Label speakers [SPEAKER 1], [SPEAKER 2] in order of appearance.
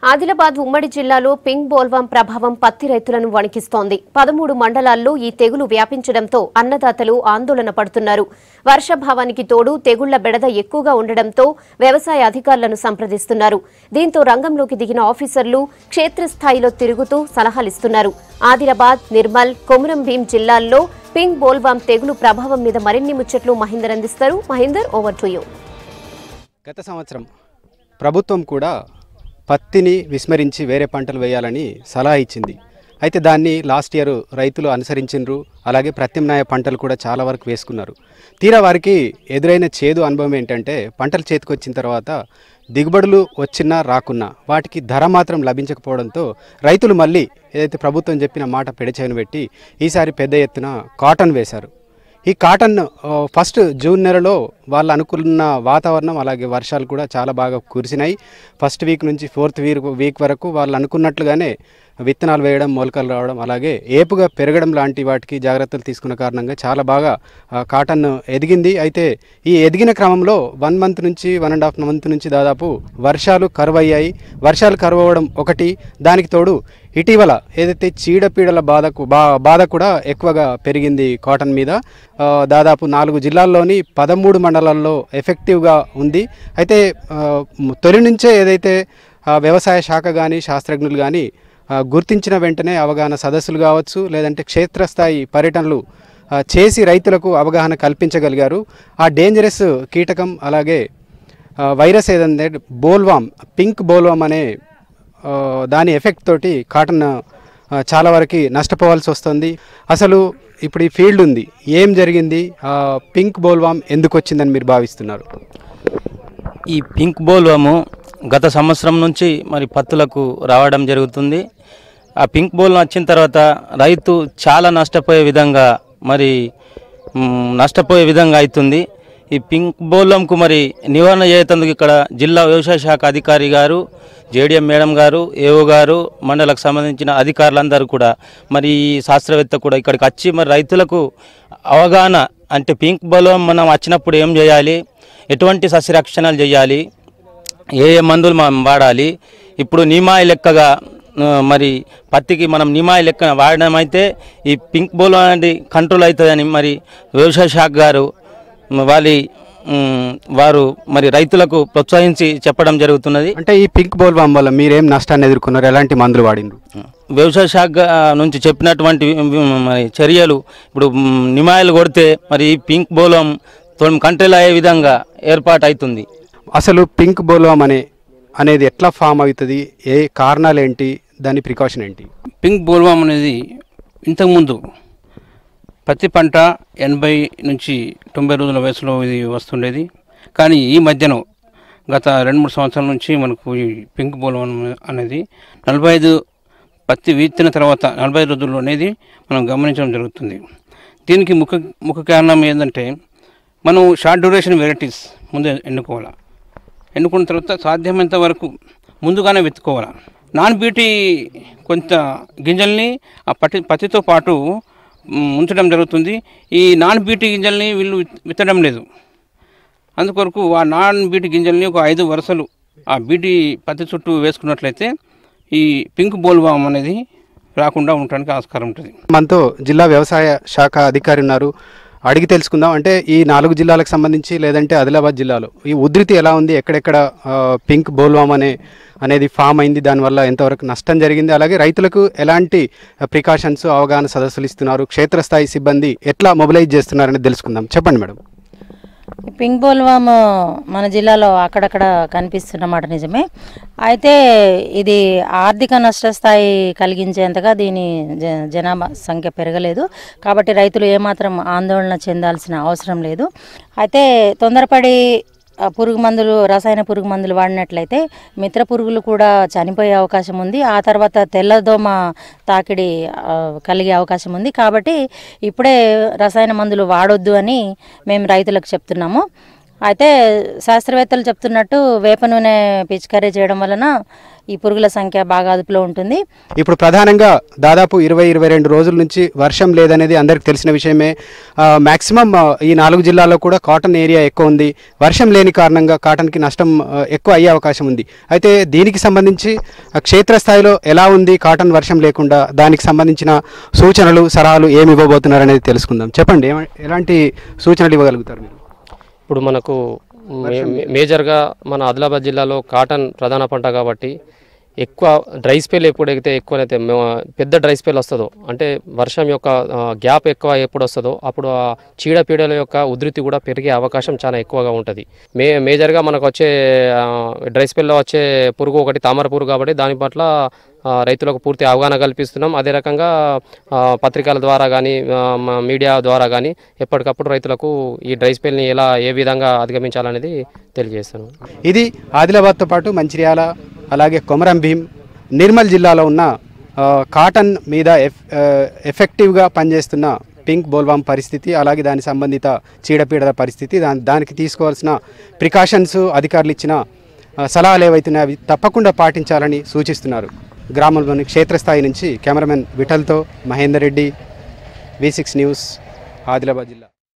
[SPEAKER 1] ఆదిలాబాద్ ఉమ్మడి జిల్లాలో పింక్ బోల్వాం ప్రభావం పత్తి రైతులను వణికిస్తోంది పదమూడు మండలాల్లో ఈ తెగులు వ్యాపించడంతో అన్నదాతలు ఆందోళన పడుతున్నారు వర్షాభావానికి తోడు తెగుళ్ల బెడద ఎక్కువగా ఉండడంతో వ్యవసాయ అధికారులను సంప్రదిస్తున్నారు దీంతో రంగంలోకి దిగిన ఆఫీసర్లు క్షేత్రస్థాయిలో తిరుగుతూ సలహాలిస్తున్నారు ఆదిలాబాద్ నిర్మల్ కొమురం భీం జిల్లాల్లో పింక్ బోల్వాం తెగులు ప్రభావం మీద మరిన్ని ముచ్చట్లు మహేందర్ అందిస్తారు మహేందర్ ఓవర్ టు యూ
[SPEAKER 2] గత సంవత్సరం ప్రభుత్వం కూడా పత్తిని విస్మరించి వేరే పంటలు వేయాలని సలహా ఇచ్చింది అయితే దాన్ని లాస్ట్ ఇయర్ రైతులు అనుసరించిండ్రు అలాగే ప్రత్యామ్నాయ పంటలు కూడా చాలా వరకు వేసుకున్నారు తీరా వారికి ఎదురైన చేదు అనుభవం ఏంటంటే పంటలు చేతికొచ్చిన తర్వాత దిగుబడులు వచ్చినా రాకున్నా వాటికి ధర మాత్రం లభించకపోవడంతో రైతులు మళ్ళీ ఏదైతే ప్రభుత్వం చెప్పిన మాట పెడచేయను పెట్టి ఈసారి పెద్ద ఎత్తున కాటన్ వేశారు ఈ కాటన్ ఆ, ఫస్ట్ జూన్ నెలలో వాళ్ళు అనుకున్న వాతావరణం అలాగే వర్షాలు కూడా చాలా బాగా కురిసినాయి ఫస్ట్ వీక్ నుంచి ఫోర్త్ వీక్ వీక్ వరకు వాళ్ళు అనుకున్నట్లుగానే విత్తనాలు వేయడం మొలకలు రావడం అలాగే ఏపుగా పెరగడం లాంటి వాటికి జాగ్రత్తలు తీసుకున్న కారణంగా చాలా బాగా ఆ, కాటన్ ఎదిగింది అయితే ఈ ఎదిగిన క్రమంలో వన్ మంత్ నుంచి వన్ అండ్ హాఫ్ మంత్ నుంచి దాదాపు వర్షాలు కరువయ్యాయి వర్షాలు కరువవడం ఒకటి దానికి తోడు ఇటీవల ఏదైతే చీడపీడల బాధకు బా బాధ కూడా ఎక్కువగా పెరిగింది కాటన్ మీద ఆ, దాదాపు నాలుగు జిల్లాల్లోని పదమూడు మండలాల్లో ఎఫెక్టివ్గా ఉంది అయితే ఆ, మ్, తొలి నుంచే ఏదైతే ఆ, వ్యవసాయ శాఖ కానీ శాస్త్రజ్ఞులు కానీ ఆ, గుర్తించిన వెంటనే అవగాహన సదస్సులు కావచ్చు లేదంటే క్షేత్రస్థాయి పర్యటనలు ఆ, చేసి రైతులకు అవగాహన కల్పించగలిగారు ఆ డేంజరస్ కీటకం అలాగే ఆ, వైరస్ ఏదంటే బోల్వామ్ పింక్ బోల్వామ్ అనే ఆ, దాని ఎఫెక్ట్ తోటి కాటన్ ఆ, చాలా వరకు నష్టపోవాల్సి వస్తుంది అసలు ఇప్పుడు ఈ ఫీల్డ్ ఉంది ఏం జరిగింది ఆ, పింక్ బోల్వామ్ ఎందుకు వచ్చిందని మీరు భావిస్తున్నారు
[SPEAKER 3] ఈ పింక్ బోల్వము గత సంవత్సరం నుంచి మరి పత్తులకు రావడం జరుగుతుంది ఆ పింక్ బోల్ వచ్చిన తర్వాత రైతు చాలా నష్టపోయే విధంగా మరి మ్, నష్టపోయే విధంగా అవుతుంది ఈ పింక్ బోలంకు మరి నివారణ చేయతందుకు ఇక్కడ జిల్లా వ్యవసాయ శాఖ అధికారి గారు జేడిఎం మేడం గారు ఏఓ గారు మండలకు సంబంధించిన అధికారులందరూ కూడా మరి ఈ శాస్త్రవేత్త కూడా ఇక్కడికి వచ్చి మరి రైతులకు అవగాహన అంటే పింక్ బోలం మనం వచ్చినప్పుడు ఏం చేయాలి ఎటువంటి సస్యరక్షణలు చేయాలి ఏ ఏ మందులు మనం వాడాలి ఇప్పుడు నిమాయి లెక్కగా ఆ, మరి పత్తికి మనం నిమాయి లెక్క వాడడం అయితే ఈ పింక్ బోల్ అనేది కంట్రోల్ అవుతుందని మరి వ్యవసాయ శాఖ గారు మ్, వాళ్ళి మ్, వారు మరి రైతులకు ప్రోత్సహించి చెప్పడం జరుగుతున్నది
[SPEAKER 2] అంటే ఈ పింక్ బోల్వామ్ వల్ల మీరేం నష్టాన్ని ఎదుర్కొన్నారు ఎలాంటి మందులు వాడిండ్రు
[SPEAKER 3] వ్యవసాయ శాఖ నుంచి చెప్పినటువంటి మరి చర్యలు ఇప్పుడు మ్, నిమాయిలు కొడితే మరి ఈ పింక్ బోలం తొలి కంట్రోల్ అయ్యే విధంగా ఏర్పాటు అవుతుంది
[SPEAKER 2] అసలు పింక్ బోల్వామ్ అనే అనేది ఎట్లా ఫామ్ అవుతుంది ఏ కారణాలు ఏంటి దాని ప్రికాషన్ ఏంటి
[SPEAKER 4] పింక్ బోల్వామ్ అనేది ఇంతకుముందు పత్తి పంట ఎనభై నుంచి తొంభై రోజుల వయసులో ఇది వస్తుండేది కానీ ఈ మధ్యన గత రెండు మూడు సంవత్సరాల నుంచి మనకు ఈ పింక్ బోల్వామ్ అనేది నలభై ఐదు పత్తి వీత్తిన తర్వాత నలభై ఐదు రోజుల్లో అనేది మనం గమనించడం జరుగుతుంది దీనికి ముఖ్య ముఖ్య కారణం ఏంటంటే మనం షార్ట్ డ్యూరేషన్ వెరైటీస్ ముందే ఎన్నుకోవాలి ఎన్నుకున్న తర్వాత సాధ్యమైనంత వరకు ముందుగానే వెతుక్కోవాలి నాన్ బీటీ కొంత గింజల్ని ఆ పత్తి పత్తితో పాటు మ్, ఉంచడం జరుగుతుంది ఈ నాన్ బీటీ గింజల్ని వీళ్ళు విత్- విత్తడం లేదు అందుకొరకు ఆ నాన్ బీటీ గింజల్ని ఒక ఐదు వరుసలు ఆ బీటీ పత్తి చుట్టూ వేసుకున్నట్లయితే ఈ పింక్ బోల్వామ్ అనేది రాకుండా ఉండడానికి ఆస్కారం ఉంటుంది
[SPEAKER 2] మనతో జిల్లా వ్యవసాయ శాఖ అధికారి ఉన్నారు అడిగి తెలుసుకుందాం అంటే ఈ నాలుగు జిల్లాలకు సంబంధించి లేదంటే ఆదిలాబాద్ జిల్లాలో ఈ ఉధృతి ఎలా ఉంది ఎక్కడెక్కడ ఆ, పింక్ బోల్వామ్ అనే అనేది ఫామ్ అయింది దానివల్ల ఎంతవరకు నష్టం జరిగింది అలాగే రైతులకు ఎలాంటి ప్రికాషన్స్ అవగాహన సదస్సులు ఇస్తున్నారు క్షేత్రస్థాయి సిబ్బంది ఎట్లా మొబిలైజ్ చేస్తున్నారని తెలుసుకుందాం చెప్పండి మేడం
[SPEAKER 5] ఈ పింక్ బోల్వామ్ మన జిల్లాలో అక్కడక్కడ కనిపిస్తున్నమాట నిజమే అయితే ఇది ఆర్థిక నష్టస్థాయి కలిగించేంతగా దీని జ జనాభా సంఖ్య పెరగలేదు కాబట్టి రైతులు ఏమాత్రం ఆందోళన చెందాల్సిన అవసరం లేదు అయితే తొందరపడి ఆ పురుగు మందులు రసాయన పురుగు మందులు వాడినట్లయితే మిత్ర పురుగులు కూడా చనిపోయే అవకాశం ఉంది ఆ తర్వాత తెల్లదోమ తాకిడి ఆ, కలిగే అవకాశం ఉంది కాబట్టి ఇప్పుడే రసాయన మందులు వాడొద్దు అని మేము రైతులకు చెప్తున్నాము అయితే శాస్త్రవేత్తలు చెప్తున్నట్టు వేప నూనె పిచికారీ చేయడం వలన ఈ పురుగుల సంఖ్య బాగా అదుపులో ఉంటుంది
[SPEAKER 2] ఇప్పుడు ప్రధానంగా దాదాపు ఇరవై ఇరవై రెండు రోజుల నుంచి వర్షం లేదనేది అందరికి తెలిసిన విషయమే మ్యాక్సిమం ఈ నాలుగు జిల్లాల్లో కూడా కాటన్ ఏరియా ఎక్కువ ఉంది వర్షం లేని కారణంగా కాటన్కి నష్టం ఆ, ఎక్కువ అయ్యే అవకాశం ఉంది అయితే దీనికి సంబంధించి ఆ, క్షేత్రస్థాయిలో ఎలా ఉంది కాటన్ వర్షం లేకుండా దానికి సంబంధించిన సూచనలు సలహాలు ఏమి ఇవ్వబోతున్నారు అనేది తెలుసుకుందాం చెప్పండి ఏమ- ఎలాంటి సూచనలు ఇవ్వగలుగుతారు మీరు
[SPEAKER 6] ఇప్పుడు మనకు మే- మే- మేజర్గా మన ఆదిలాబాద్ జిల్లాలో కాటన్ ప్రధాన పంట కాబట్టి ఎక్కువ డ్రై స్పెల్ ఎప్పుడైతే ఎక్కువనైతే మ- పెద్ద డ్రై స్పెల్ వస్తుందో అంటే వర్షం యొక్క ఆ, గ్యాప్ ఎక్కువ ఎప్పుడు వస్తుందో అప్పుడు ఆ చీడపీడల యొక్క ఉధృతి కూడా పెరిగే అవకాశం చాలా ఎక్కువగా ఉంటుంది మే మేజర్గా మనకు వచ్చే ఆ, డ్రై స్పెల్లో వచ్చే పురుగు ఒకటి తామర పురుగు కాబట్టి దాని పట్ల ఆ, రైతులకు పూర్తి అవగాహన కల్పిస్తున్నాం అదే రకంగా ఆ, పత్రికల ద్వారా కానీ మీడియా ద్వారా కానీ ఎప్పటికప్పుడు రైతులకు ఈ డ్రై స్పెల్ని ఎలా ఏ విధంగా అధిగమించాలనేది తెలియజేస్తున్నాం
[SPEAKER 2] ఇది ఆదిలాబాద్తో పాటు మంచిర్యాల అలాగే కొమరం భీం నిర్మల్ జిల్లాలో ఉన్న ఆ, కాటన్ మీద ఎఫ్ ఆ, ఎఫెక్టివ్గా పనిచేస్తున్న పింక్ బోల్వామ్ పరిస్థితి అలాగే దాని సంబంధిత చీడపీడల పరిస్థితి దాని దానికి తీసుకోవాల్సిన ప్రికాషన్స్ అధికారులు ఇచ్చిన ఆ, సలహాలు ఏవైతున్నాయో అవి తప్పకుండా పాటించాలని సూచిస్తున్నారు గ్రామంలోని క్షేత్రస్థాయి నుంచి కెమెరామెన్ విఠల్తో Mahender Reddy V six news Adilabad జిల్లా